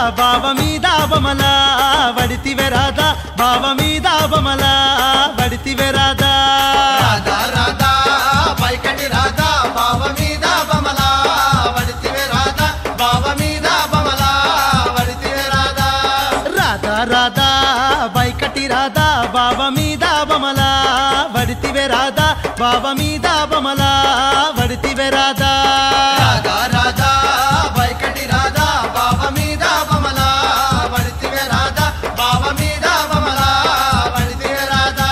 బావ మీద బమల వడితివే రాధా బావ మీద బమల వడితివే రాధా రాధా రాధా పైకటి రాధా బావ మీద బమలా వడితివే రాధా బావ మీద బమలా వడితివే రాధా రాధా రాధా బైకటి రాధా బావ మీద బమల వడితివే రాధా బావ మీద బమల వడితివే రాధా రాధా రాధా పైకటి రాధా బావ మీద బమలా వడితివే రాధా బావ మీద బమలా వడితివే రాధా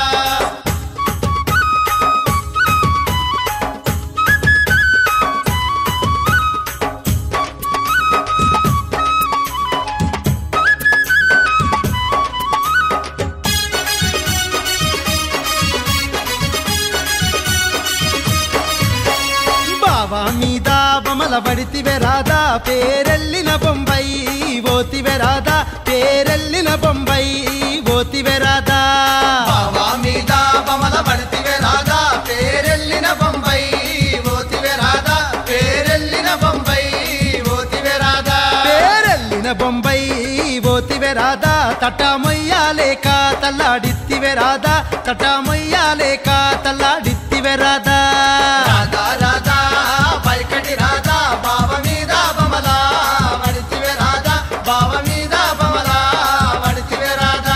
బావ మీద బమల వడితివే రాధా పేరెల్లిన బొంబై ఓతివే రాధా పేరెల్లిన బొంబై ఓతివే రాధా బావా మీద బమల పడితివే రాధా పేరెల్లిన బొంబై ఓతివే రాధా పేరెల్లిన బొంబై ఓతివే రాధా పేరెల్లిన బొంబై ఓతివే రాధా తటమొయ్యాలేక తల్లాడిత్తివే రాధా తటమొయ్యాలేక తల్లాడిత్తివే రాధా రాధా రాధా పైకటి రాధా బావ మీద బమల పడితివే రాధా బావ మీద బమల పడితివే రాధా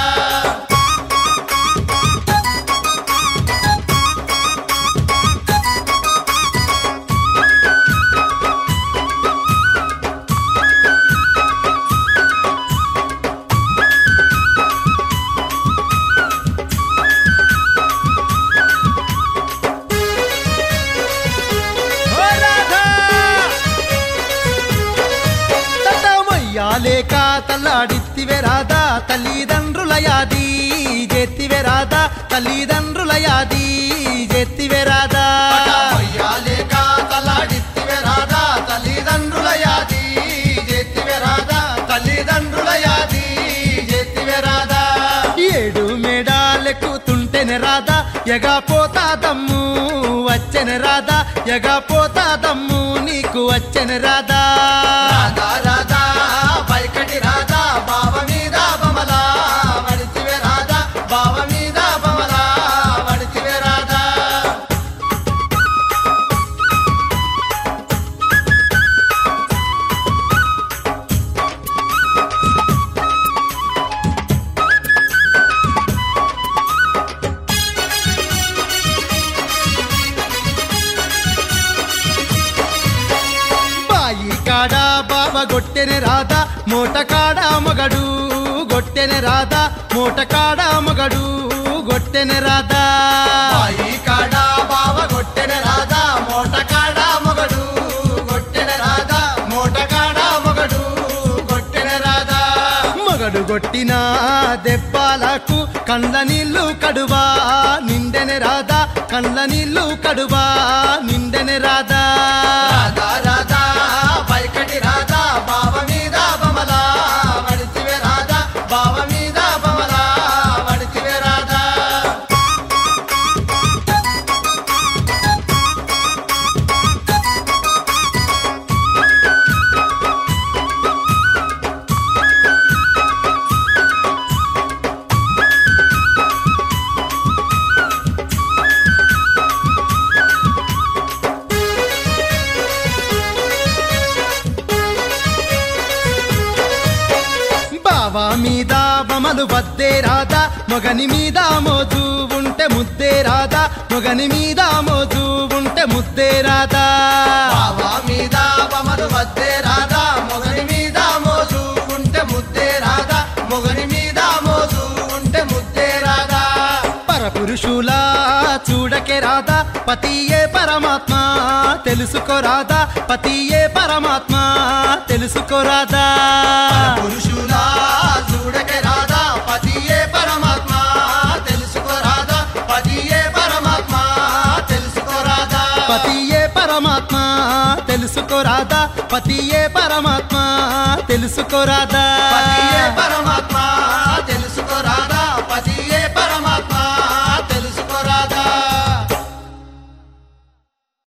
ఓ రాధా తటమొయ్యాలేక తల్లాడిత్తివే రాధా తల్లిదండ్రుల యాది జెత్తివే రాధా తల్లిదండ్రుల యాది జెత్తివే రాధా పటామొయ్యాలేక తలాడిత్తివే రాధా తల్లిదండ్రుల యాది జెత్తివే రాధా తల్లిదండ్రుల యాది జెత్తివే రాధా ఏడు మేడాలెక్కుతుంటేనే రాధా ఎగా పోతా దమ్ము వచ్చెన రాధా ఎగా పోతా దమ్ము నీకు వచ్చెన రాధా రాధా రాధా పైకటి రాధా బావ మీద బమలా వడితివే రాధా బావ మీద బమలా వడితివే రాధా బాయి కాడ బావ గొట్టెనే రాధా మూట కాడ మగడు గొట్టెనే రాధా మూట కాడ మగడు గొట్టెనే రాధా బాయి కాడ బావ గొట్టెన రాధా మోట కాడ మొగడు గొట్టెన రాధా మోట కాడ మొగడు గొట్టెన రాధా మగడు కొట్టిన దెబ్బలకు కండ్ల నీళ్లు కడువా నిండెనే రాధా కండ్ల నీళ్లు కడువా నిండెనే రాధా రాధా రాధా పైకటి రాధా బావ మీద బమలా వడితివే రాధా బావ మీద బమలా వడితివే రాధా బావా మీద బమలు వద్దే రాధా మొగని మీద మోజు ఉంటే ముద్దే రాధా మొగని మీద మోజు ఉంటే ముద్దే రాధా బావా మీద బమలు వద్దే రాధా మొగని మీద మోజు ఉంటే ముద్దే రాధా మొగని మీద మోజు ఉంటే ముద్దే రాధా పరపురుషుల చూడకే రాధా పతియే పరమాత్మ తెలుసుకో రాధా పతియే పరమాత్మ తెలుసుకో రాధా పురుషులా చూడకే రాధా పతియే పరమాత్మ తెలుసుకో రాధా పతియే పరమాత్మ తెలుసుకో రాధా పతియే పరమాత్మ తెలుసుకో రాధా పతియే పరమాత్మ తెలుసుకో రాధా పతియే